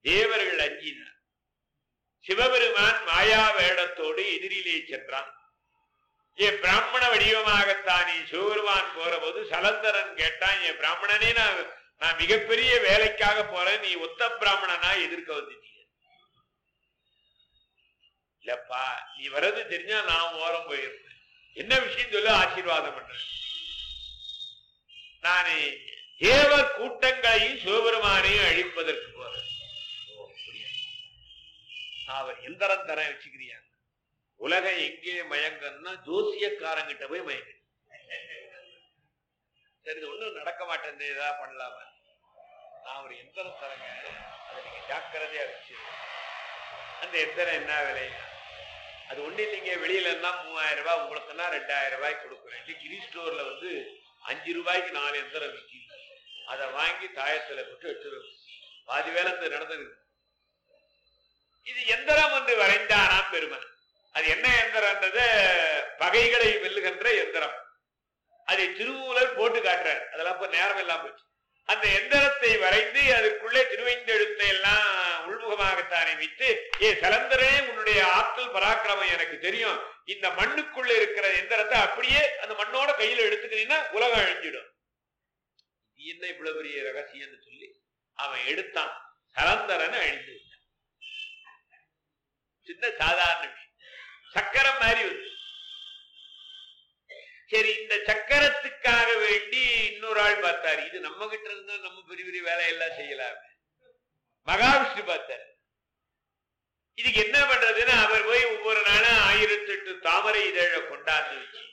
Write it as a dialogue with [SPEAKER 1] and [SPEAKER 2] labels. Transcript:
[SPEAKER 1] தேவர்கள் அஞ்சினார் சிவபெருமான் மாயா வேடத்தோடு எதிரிலே சென்றான் என் பிராமண வடிவமாகத்தானே சிவபெருமான் போற போது சலந்தரன் கேட்டான் என் பிராமணனே நான் நான் மிகப்பெரிய வேலைக்காக போறேன் நீ ஒத்த பிராமணனா எதிர்க்க வந்துட்டீங்க இல்லப்பா நீ வர்றது தெரிஞ்சா நான் ஓரம் போயிருப்பேன் என்ன விஷயம் சொல்லி ஆசீர்வாதம் பண்றேன் நானே தேவர் கூட்டங்களையும் சிவபெருமானையும் அழிப்பதற்கு போறேன் ஓ, அப்படியா? நான் அவர் எந்திரம் தர வச்சுக்கிறியா உலகம் எங்கே மயங்கன்னா ஜோசியக்காரங்கிட்ட போய் மயங்க சரி இது ஒண்ணும் நடக்க மாட்டேன் ஏதாவது பண்ணலாமா நான் ஒரு எந்திரம் தரங்க அதை நீங்க ஜாக்கிரதையா வச்சு அந்த எந்திரம் என்ன விலை அது ஒண்ணு இல்லைங்க வெளியில இருந்தா மூவாயிரம் ரூபாய் உங்களுக்குன்னா ரெண்டாயிரம் ரூபாய்க்கு கொடுக்குறேன் கிரி ஸ்டோர்ல வந்து அஞ்சு ரூபாய்க்கு நாலு எந்திரம் விற்கிது அதை வாங்கி தாயத்துல போட்டு வச்சிருவோம் பாதி வேலை இந்த நடந்தது இது எந்திரம் என்று வரைந்தானாம் பெருமன் அது என்ன எந்திரம்ன்றது பகைகளை வெல்லுகின்ற எந்திரம் அதை திருமூலர் போட்டு காட்டுறார் அதெல்லாம் இப்ப நேரம் எல்லாம் போச்சு அந்த எந்திரத்தை வரைந்து அதுக்குள்ளே திருவைந்தெழுத்தை எல்லாம் உள்முகமாகத்தானே வைத்து ஏ சலந்தரே உன்னுடைய ஆற்றல் பராக்கிரமம் எனக்கு தெரியும் இந்த மண்ணுக்குள்ள இருக்கிற எந்திரத்தை அப்படியே அந்த மண்ணோட கையில எடுத்துக்கிட்டீங்கன்னா உலகம் அழிஞ்சிடும் இது என்ன இவ்வளவு பெரிய ரகசியம்னு சொல்லி அவன் எடுத்தான் சலந்தரனை அழிந்து விட்டான். சின்ன சாதாரண விஷயம் சக்கரம் மாதிரி வந்து சரி இந்த சக்கரத்துக்காக வேண்டி இன்னொரு ஆள் பார்த்தாரு இது நம்ம கிட்ட இருந்தா நம்ம பெரிய பெரிய வேலையெல்லாம் செய்யலாமே மகாவிஷ்ணு பார்த்தார் இதுக்கு என்ன பண்றதுன்னு அவர் போய் ஒவ்வொரு நாளும் ஆயிரத்தி எட்டு தாமரை இதழ கொண்டாந்து வச்சு